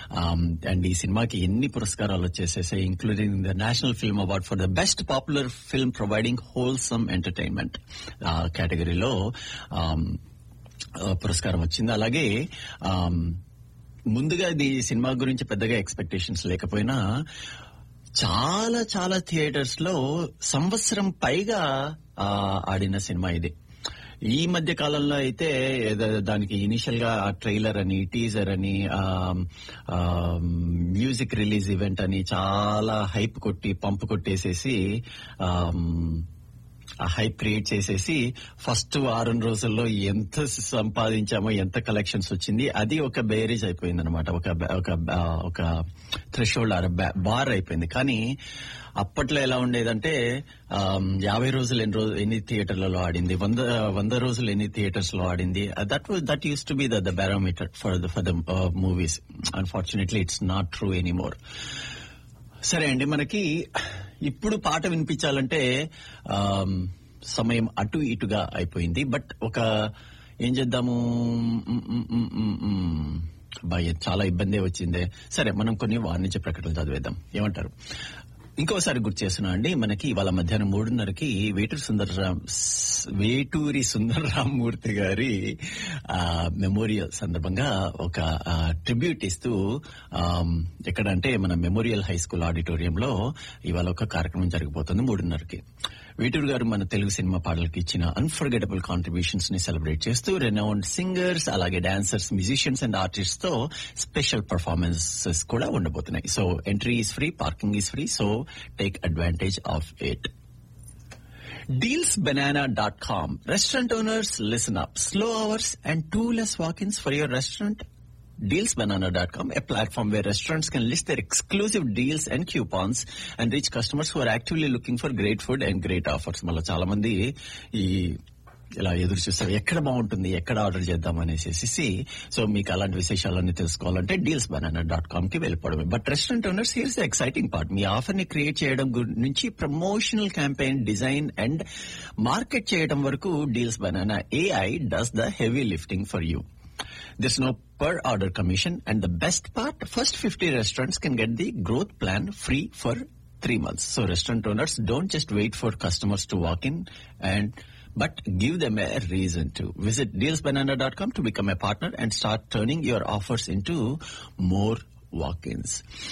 And ఈ సినిమాకి ఎన్ని పురస్కారాలు వచ్చేసేసాయి including the national film award for the best popular film providing wholesome entertainment కేటగిరీలో పురస్కారం వచ్చింది అలాగే ఆమ్, ముందుగా ఇది సినిమా గురించి పెద్దగా ఎక్స్పెక్టేషన్స్ లేకపోయినా చాలా చాలా థియేటర్స్ లో సంవత్సరం పైగా ఆ, ఆడిన సినిమా ఇది ఈ మధ్య కాలంలో అయితే ఏదో దానికి ఇనిషియల్ గా ట్రైలర్ అని టీజర్ అని మ్యూజిక్ రిలీజ్ ఈవెంట్ అని చాలా హైప్ కొట్టి పంపు కొట్టేసేసి ఆమ్, ఆ హైప్ క్రియేట్ చేసేసి ఫస్ట్ వారం రోజుల్లో ఎంత సంపాదించామో ఎంత కలెక్షన్స్ వచ్చింది అది ఒక బేరేజ్ అయిపోయింది అనమాట ఒక బ- ఒక బ- ఒక థ్రెషోల్డ్ ఆర్ బార్ అయిపోయింది కానీ అప్పట్లో ఎలా ఉండేదంటే ఆమ్, యాభై రోజులు ఎన్ని రోజు ఎన్ని థియేటర్లలో ఆడింది వంద వంద రోజులు ఎన్ని థియేటర్స్ లో ఆడింది that that used to be the the barometer for the for the movies unfortunately it's not true anymore సరే అండి మనకి ఇప్పుడు పాట వినిపించాలంటే ఆమ్, సమయం అటు ఇటుగా అయిపోయింది బట్ ఒక ఏం చేద్దాము మ్, మ్, మ్, మ్, మ్. భయ చాలా ఇబ్బంది వచ్చిందే సరే మనం కొన్ని వాణిజ్య ప్రకటనలు చదివేద్దాం ఏమంటారు ఇంకోసారి గుర్తు చేస్తున్నా అండి మనకి ఇవాళ మధ్యాహ్నం మూడున్నరకి వేటూరి సుందరరామ్ వేటూరి సుందరరామూర్తి గారి ఆ, మెమోరియల్ సందర్భంగా ఒక ఆ, ట్రిబ్యూట్ ఇస్తూ ఆమ్, ఎక్కడంటే మన మెమోరియల్ హై స్కూల్ ఆడిటోరియంలో ఇవాళ ఒక కార్యక్రమం జరగబోతుంది మూడున్నరకి వేటూరు గారు మన తెలుగు సినిమా పాటలకు ఇచ్చిన అన్ఫర్గెటబుల్ కాంట్రిబ్యూషన్స్ ని సెలబ్రేట్ చేస్తూ రెనౌండ్ సింగర్స్ అలాగే డాన్సర్స్ మ్యూజిషియన్స్ అండ్ ఆర్టిస్ట్ తో స్పెషల్ పర్ఫార్మెన్సెస్ కూడా ఉండబోతున్నాయి so entry is free parking is free so take advantage of it Dealsbanana.com. Restaurant owners, listen up. Slow hours and two less walk-ins for your restaurant. Dealsbanana.com, a platform where restaurants can list their exclusive deals and coupons and reach customers who are actively looking for great food and great offers. మళ్ళీ చాలా మంది ఈ ఇలా ఎదురు చూస్తారు ఎక్కడ బాగుంటుంది ఎక్కడ ఆర్డర్ చేద్దాం అనేసి సో మీకు అలాంటి విశేషాలన్నీ తెలుసుకోవాలంటే డీల్స్ బనానా డాట్ కామ్ కి వెళ్ళిపోవడమే but restaurant owners here's the exciting part మీ ఆఫర్ ని క్రియేట్ చేయడం గు- నుంచి promotional campaign design and market చేయడం వరకు deals banana AI does the heavy lifting for you There's no per order commission and the best part, first 50 restaurants can get the growth plan free for three months. So restaurant owners don't just wait for customers to walk in and but give them a reason to. Visit dealsbanana.com to become a partner and start turning your offers into more walk-ins.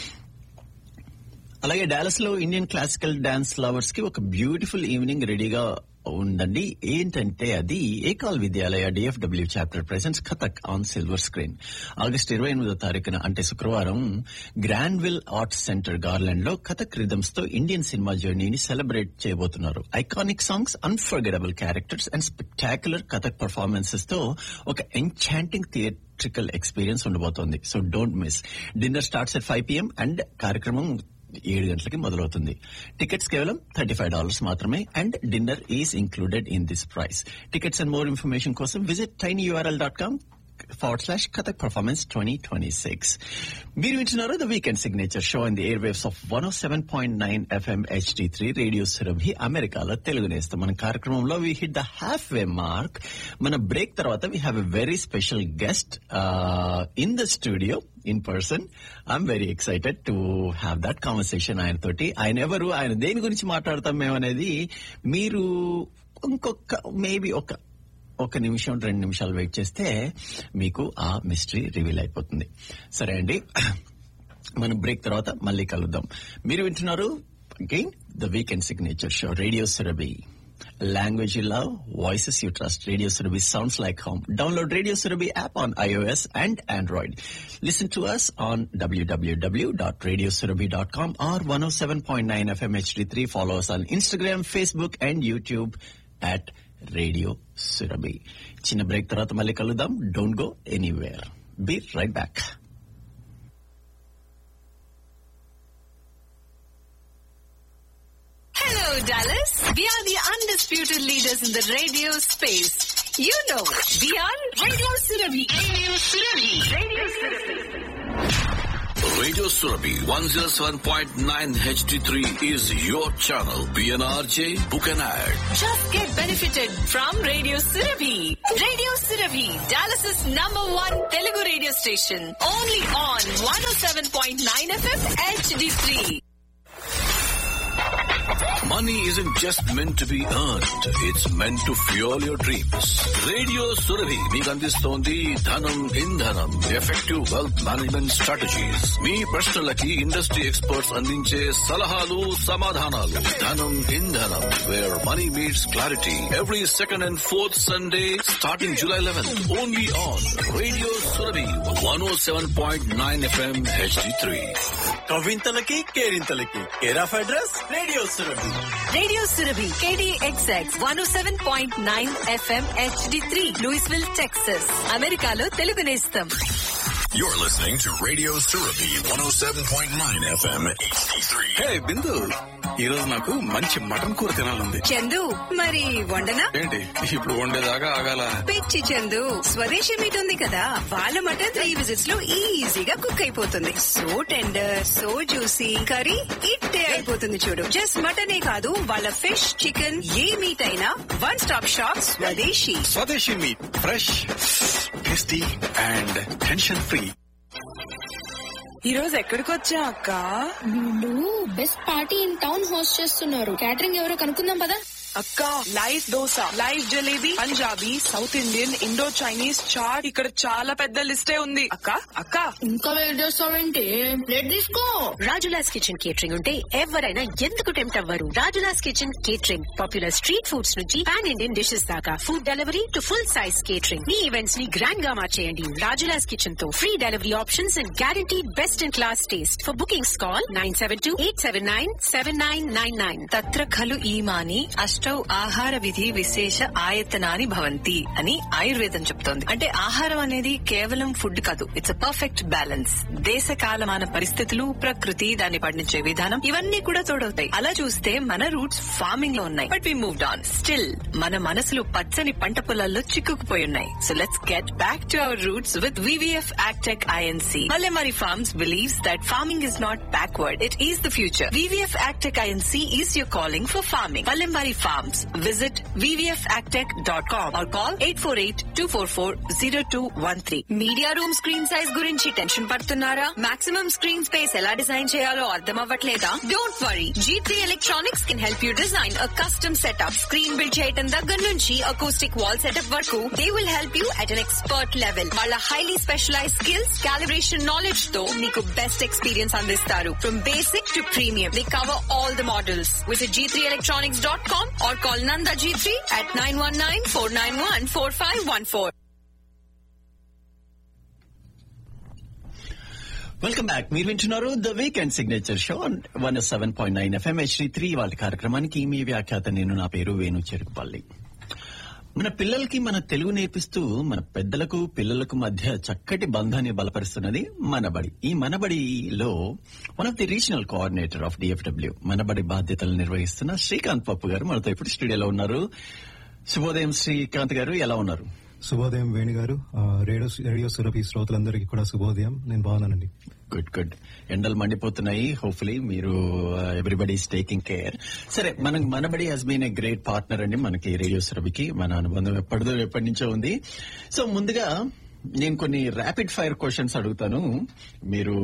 అలాగే Dallas లో Indian classical dance lovers కి ఒక beautiful evening రెడీగా ఉందండి ఏంటంటే అది Ekal Vidyalaya DFW chapter presents Kathak on silver screen August ఇరవై ఎనిమిదో తారీఖున అంటే శుక్రవారం గ్రాండ్విల్ ఆర్ట్స్ సెంటర్ గార్లాండ్ లో కథక్ రిథమ్స్ తో ఇండియన్ సినిమా జర్నీని సెలబ్రేట్ చేయబోతున్నారు iconic songs unforgettable characters and spectacular Kathak performances తో ఒక ఎంచాంటింగ్ థియేట్రికల్ ఎక్స్పీరియన్స్ ఉండబోతోంది so don't miss dinner starts at five PM and కార్యక్రమం ఏడు గంటలకి మొదలవుతుంది టికెట్స్ కేవలం థర్టీ ఫైవ్ డాలర్స్ మాత్రమే and dinner is included in this price tickets and more information కోసం visit tiny URL dot com forward slash Kathak performance twenty twenty six మీరు వింటున్నారు the weekend signature show in the air waves of one seven point nine FM HD three radio Surabhi అమెరికాలో తెలుగు నేస్తాం మన కార్యక్రమంలో we hit the halfway mark మన break తర్వాత we have a very special guest in the studio in person I'm very excited to have that conversation ఆయన తోటి ఆయన ఎవరు ఆయన దేని గురించి మాట్లాడతాం మేము అనేది మీరు ఇంకొక మేబీ ఒక ఒక నిమిషం రెండు నిమిషాలు వెయిట్ చేస్తే మీకు ఆ మిస్టరీ రివీల్ అయిపోతుంది సరే అండి మనం బ్రేక్ తర్వాత మళ్ళీ కలుద్దాం మీరు వింటున్నారు again the weekend signature show radio Surabhi language you love voices you trust radio Surabhi sounds like home download radio Surabhi app on iOS and Android. Listen to us on www.radiosurabhi.com or 107.9 FM HD3. Follow us on Instagram, Facebook and YouTube at radio Surabhi చిన్న break తర్వాత మళ్ళీ కలుద్దాం don't go anywhere be right back Hello, Dallas. We are the undisputed leaders in the radio space. You know, we are Radio Surabhi. Radio Surabhi. Radio Surabhi. Radio Surabhi 107.9 HD3 is your channel. PNRJ, book an ad. Just get benefited from Radio Surabhi. Radio Surabhi, Dallas's number one Telugu radio station. Only on 107.9 107.9 FM HD3. Money isn't just meant to be earned. It's meant to fuel your dreams. Radio Surabhi మీకు అందిస్తోంది ధనం ఇంధనం effective wealth management strategies మీ ప్రశ్నలకి industry experts అందించే సలహాలు సమాధానాలు ధనం ఇంధనం where money meets clarity every second and fourth Sunday starting July eleven only on radio Surabhi one O seven point nine FM HD three కవింతలకి కేరింతలకి care of address radio Surabhi Radio Surabhi, KDXX 107.9 FM HD3, Louisville, Texas. అమెరికాలో తెలుగు నేస్తం You're listening to Radio Surabhi 107.9 FM HD3. హే బిందు ఈ రోజు నాకు మంచి mutton కూర తినాలంది చందు మరి వండనా ఏంటి ఇప్పుడు వండేదాకా ఆగాల పిచ్చి చందు స్వదేశీ మీట్ ఉంది కదా వాళ్ళ మటన్ త్రీ విజిట్స్ లో ఈజీగా కుక్ అయిపోతుంది so tender so juicy curry ఇట్టే అయిపోతుంది చూడు జస్ట్ మటనే కాదు వాళ్ళ ఫిష్ చికెన్ ఏ మీట్ అయినా one stop shop Swadeshi Swadeshi meat fresh tasty and tension free ఈ రోజు ఎక్కడికి వచ్చా అక్క వీళ్ళు best party in town host చేస్తున్నారు క్యాటరింగ్ ఎవరో కనుక్కుందాం పదా అక్క live dosa live jalebi Punjabi south Indian Indo Chinese chaat ఇక్కడ చాలా పెద్ద లిస్టే ఉంది అక్క అక్క ఇంకా వెయిట్ చేస్తావేంటి ప్లేట్ తీసుకో రాజులాస్ కిచెన్ కేటరింగ్ ఉంటే ఎవరైనా ఎందుకు టెంప్ట్ అవ్వరు Rajula's kitchen catering popular street foods నుంచి పాన్ ఇండియన్ డిషెస్ దాకా food delivery to full size catering మీ ఈవెంట్స్ ని గ్రాండ్ గా మార్చేయండి రాజులాస్ కిచెన్ తో free delivery options and guarantee best in class taste for bookings call nine seven two eight seven nine seven nine nine nine తత్ర ఖలు ఈమాని అష్టౌ ఆహార విధి విశేష ఆయతనాని భవంతి అని ఆయుర్వేదం చెప్తోంది అంటే ఆహారం అనేది కేవలం ఫుడ్ కాదు ఇట్స్ అ పర్ఫెక్ట్ బ్యాలెన్స్ దేశ కాలమాన పరిస్థితులు ప్రకృతి దాన్ని పండించే విధానం ఇవన్నీ కూడా తోడవుతాయి అలా చూస్తే మన రూట్స్ ఫార్మింగ్ లో ఉన్నాయి but we moved on still మన మనసులు పచ్చని పంట పొలాల్లో చిక్కుకుపోయి ఉన్నాయి so let's get back to our roots with VVF Actech INC Mallemari farms believes that farming is not backward it is the future VVF Actech INC is your calling for farming Mallemari farms visit vvfactech.com or call 848-244-0213. Media room screen size గురించి tension పడుతున్నారా maximum screen space ఎలా design చేయాలో అర్థం అవ్వట్లేదా don't worry G3 electronics can help you design a custom setup screen build చేయడం దగ్గర నుంచి acoustic wall setup వరకు they will help you at an expert level వాళ్ళ highly specialize skills calibration knowledge తో మీకు బెస్ట్ ఎక్స్పీరియన్స్ అందిస్తారు from basic to premium they cover all the models with G three electronics dot com or call Nanda G three at nine one nine four nine one four five one four welcome back మీరు వింటున్నారు the weekend signature show one seven point nine FM HD three వాళ్ళ కార్యక్రమానికి మీ వ్యాఖ్యాత నేను నా పేరు వేణు చెరుకుపల్లి మన పిల్లలకి మన తెలుగు నేర్పిస్తూ మన పెద్దలకు పిల్లలకు మధ్య చక్కటి బంధాన్ని బలపరుస్తున్నది మనబడి ఈ మనబడిలో one of the regional coordinator of DFW Manabadi బాధ్యతలు నిర్వహిస్తున్న శ్రీకాంత్ పప్పు గారు మనతో ఇప్పుడు స్టూడియోలో ఉన్నారు శుభోదయం శ్రీకాంత్ గారు ఎలా ఉన్నారు శుభోదయం వేణు గారు ఆ, రేడియో రేడియో సురభి శ్రోతలందరికీ కూడా శుభోదయం నేను బాగున్నానండి గుడ్ గుడ్ ఎండలు మండిపోతున్నాయి హోప్ఫుల్లీ మీరు ఎవ్రీబడి ఈస్ టేకింగ్ కేర్ సరే మనం Manabadi has been a great partner అండి మనకి రేడియో సురభికి మన అనుబంధం ఎప్పటిదో ఎప్పటి నుంచో ఉంది సో ముందుగా నేను కొన్ని ర్యాపిడ్ ఫైర్ క్వశ్చన్స్ అడుగుతాను మీరు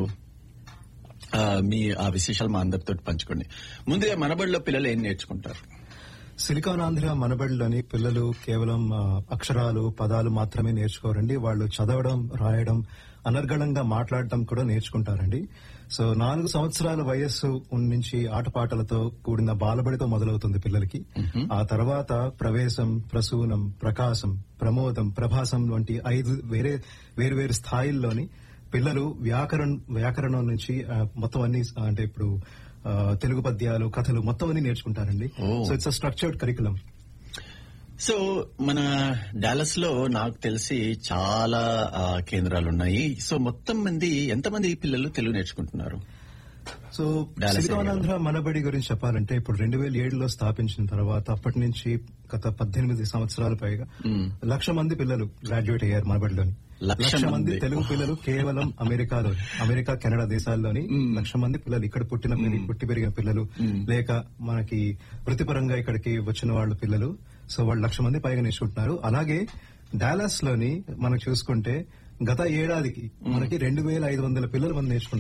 ఆ, మీ ఆ విశేషాలు మా అందరితో పంచుకోండి ముందుగా మనబడిలో పిల్లలు ఏం నేర్చుకుంటారు సిలికాన్ ఆంధ్ర మనబడిలోని పిల్లలు కేవలం ఆ, అక్షరాలు పదాలు మాత్రమే నేర్చుకోరండి వాళ్ళు చదవడం రాయడం అనర్గళంగా మాట్లాడటం కూడా నేర్చుకుంటారండి సో నాలుగు సంవత్సరాల వయస్సు నుంచి ఆటపాటలతో కూడిన బాలబడితో మొదలవుతుంది పిల్లలకి ఆ తర్వాత ప్రవేశం ప్రసూనం ప్రకాశం ప్రమోదం ప్రభాసం వంటి ఐదు వేరే వేరు వేరు స్థాయిల్లోని పిల్లలు వ్యాకరణ వ్యాకరణం నుంచి ఆ, మొత్తం అన్ని ఆ, అంటే ఇప్పుడు ఆ, తెలుగు పద్యాలు కథలు మొత్తం అన్ని నేర్చుకుంటారండి ఓ. So it's a structured curriculum so మన డాలస్ లో నాకు తెలిసి చాలా ఆ, కేంద్రాలు ఉన్నాయి సో మొత్తం మంది ఎంతమంది పిల్లలు తెలుగు నేర్చుకుంటున్నారు సో Dallas సిలికానాంధ్ర మనబడి గురించి చెప్పాలంటే ఇప్పుడు రెండు వేల ఏడులో స్థాపించిన తర్వాత అప్పటి నుంచి గత పద్దెనిమిది సంవత్సరాల పైగా లక్ష మంది పిల్లలు గ్రాడ్యుయేట్ అయ్యారు మనబడిలోని లక్ష లక్ష మంది మంది. తెలుగు పిల్లలు కేవలం అమెరికాలో అమెరికా కెనడా దేశాల్లోని లక్ష మంది పిల్లలు ఇక్కడ పుట్టిన పిల్ల- పుట్టి పెరిగిన పిల్లలు లేక మనకి వృత్తిపరంగా ఇక్కడికి వచ్చిన వాళ్ళ పిల్లలు సో వాళ్ళు లక్ష మంది పైగా నేర్చుకుంటున్నారు అలాగే డాలస్ లోని మనం చూసుకుంటే గత ఏడాదికి మనకి రెండు వేల ఐదు వందల పిల్లలు మంది నేర్చుకున్నారు